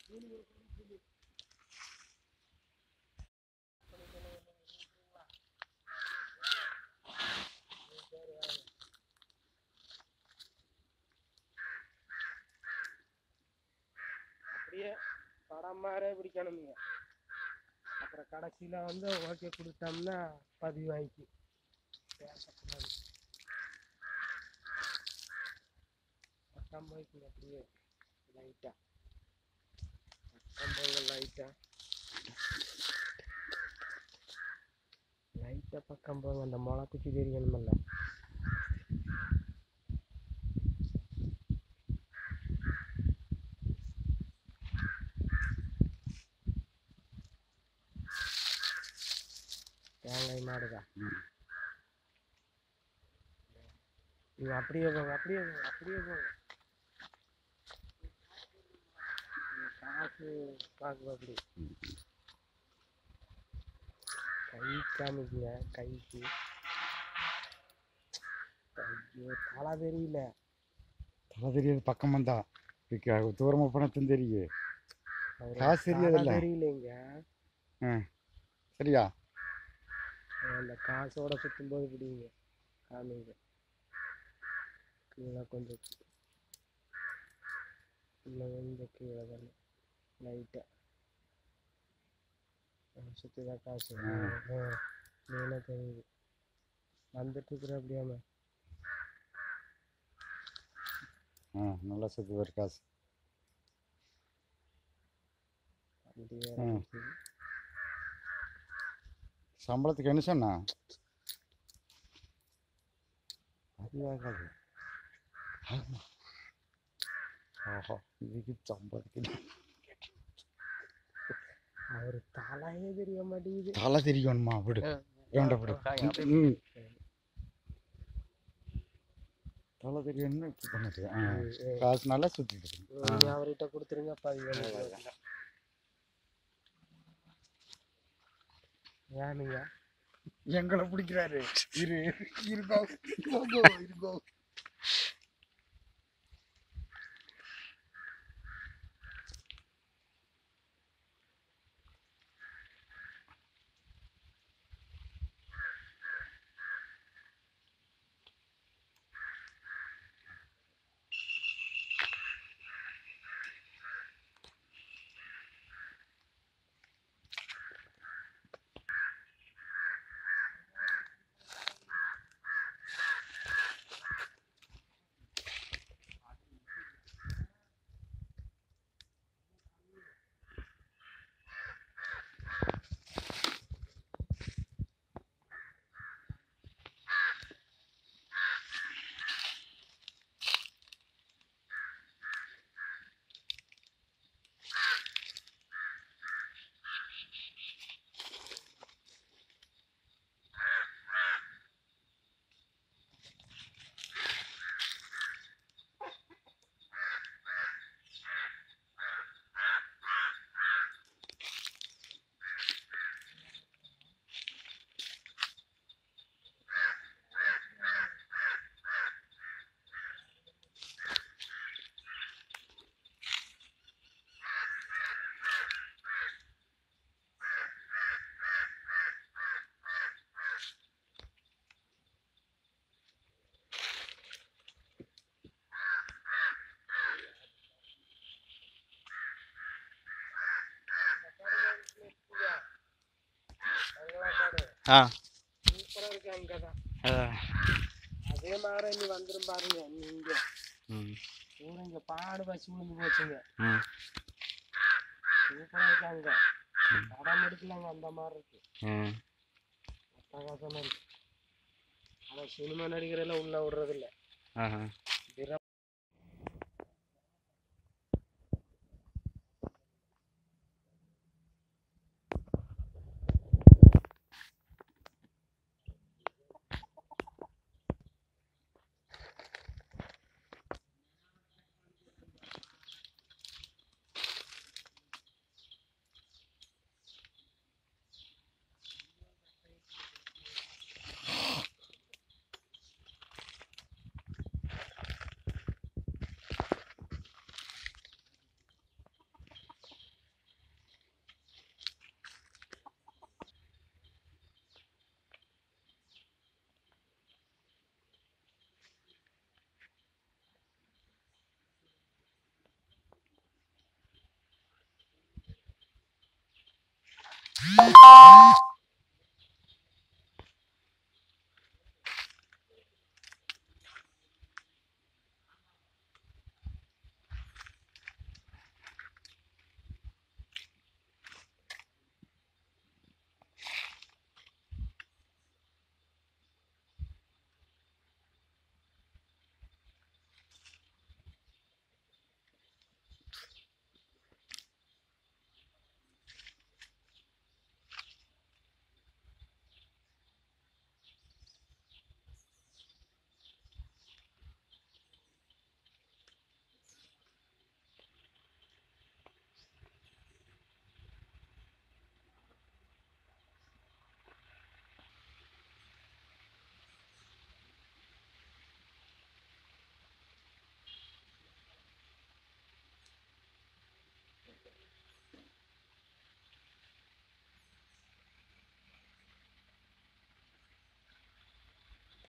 அப்படியே படம் மாதிரியே பிடிக்கணுங்க அப்புறம் கடைசியில் வந்து ஓகே கொடுத்தோம்னா பதிவு வாங்கி பேசக்கூடாது பக்கம் போய்க்குங்க அப்படியே லைட்டாக பக்கம் போங்க லைட்டாக லைட்டாக பக்கம் போங்க அந்த முளை குச்சி தெரியணுமில்ல தேங்காய் மாடுதா நீங்க அப்படியே போங்க அப்படியே போங்க அப்படியே போங்க நீ காசு பார்க்க அப்படி கை காமிக்குங்க கைக்கு ஐயோ தலை தெரியல தலை தெரியாது பக்கம் வந்தா இதுக்கு தூரமா போனதும் தெரியும் அவரு காசு தெரியாதுல்ல? தலை தெரியலைங்க சரியா அந்த காசோட சுத்தும்போது பிடிங்க காமிங்க கீழே கொஞ்சம் இன்னும் கொஞ்சம் கீழே தானே லைட்டாக சுற்றிதான் காசு ஆ. நீளம் தெரியுது வந்துட்டு இருக்கிற அப்படியாம ஆ நல்லா சுத்து வர காசு அப்படியே ஆ. இருக்கு. சம்பளத்துக்கு என்ன சொன்னா அது ஆகாது ஆகுமா ஓஹோ இதுக்கு சம்பளத்துக்கு அவரு தலையே தெரிய மாட்டேங்குது தலை தெரியணுமா விடு வேண்ட விடு ம். தலை தெரியணும்னு இப்படி பண்ணுது ஆ காசு நல்லா சுத்திட்டு இருக்கு நீங்க அவர்கிட்ட கொடுத்துருங்க பதிவு ஏனுங்க எங்களை பிடிக்கிறாரு இரு இருக்கோ இருக்கோ இருக்கோ ஆ சூப்பரா இருக்கு அங்கதான் அதே மாதிரி நீ வந்துரும் பாருங்க நீங்க ம் பூரா இங்க பாடு பசி விழுந்து போச்சுங்க ம் சூப்பரா இருக்கு அங்க படம் எடுக்கலாங்க அந்த மாதிரி இருக்கு ம் அட்டகாசமா இருக்கு ஆனா சினிமா நடிகரெல்லாம் உள்ள விடுறது இல்ல ஆஹா போயிடும்